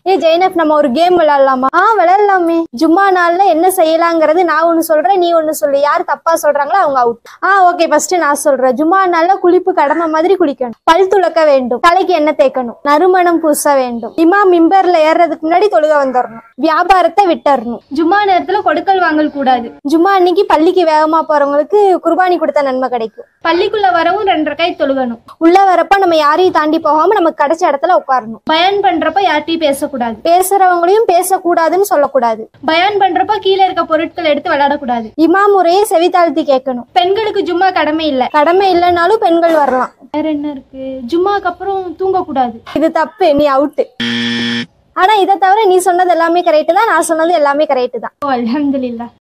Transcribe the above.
ஏ ஜெயனப் நம்ம ஒரு கேம் விளையாடலாமா ஆ விளையாடலாமே ஜும்மா நாள்ல என்ன செய்யலாங்கிறது நான் ஒண்ணு சொல்றேன் நீ ஒண்ணு சொல்லு யார் தப்பா சொல்றாங்களோ அவங்க அவுட் ஆ ஓகே ஃபர்ஸ்ட் நான் சொல்றேன் ஜும்மா நாள்ல குளிப்பு கடமை மாதிரி குளிக்கணும் பல் துளக்க வேண்டும் தலைக்கு எண்ணெய் தேய்க்கணும் நறுமணம் பூச வேண்டும் இமா மிம்பர்ல ஏறுறதுக்கு முன்னாடி தொழுக வந்துடணும் வியாபாரத்தை விட்டுறணும் ஜும்மா நேரத்துல கொடுக்கல் வாங்கல் கூடாது ஜும்மா அன்னைக்கு பள்ளிக்கு வேகமா போறவங்களுக்கு குர்பானி கொடுத்த நன்மை கிடைக்கும் பள்ளிக்குள்ள வரவும் ரெண்டரை கை தொழுகணும் உள்ள வரப்ப நம்ம யாரையும் தாண்டி போகாம நமக்கு கிடைச்ச இடத்துல உட்காரணும் பயான் பண்றப்ப யார்ட்டையும் பேசக்கூடாது பேசுறவங்களையும் பேசக்கூடாதுன்னு சொல்லக்கூடாது பயான் பண்றப்ப கீழே இருக்க பொருட்கள் எடுத்து விளையாடக்கூடாது இமா முறையை செவித்தாழ்த்தி கேட்கணும் பெண்களுக்கு ஜும்மா கடமை இல்ல கடமை இல்லைனாலும் பெண்கள் வரலாம் வேற என்ன இருக்கு ஜும்மாக்கு அப்புறம் தூங்கக்கூடாது இது தப்பு நீ அவுட்டு ஆனா இதை தவிர நீ சொன்னது எல்லாமே கரெக்ட் தான் நான் சொன்னது எல்லாமே கரெக்ட் தான் ஓ அல்ஹம்துலில்லாஹ்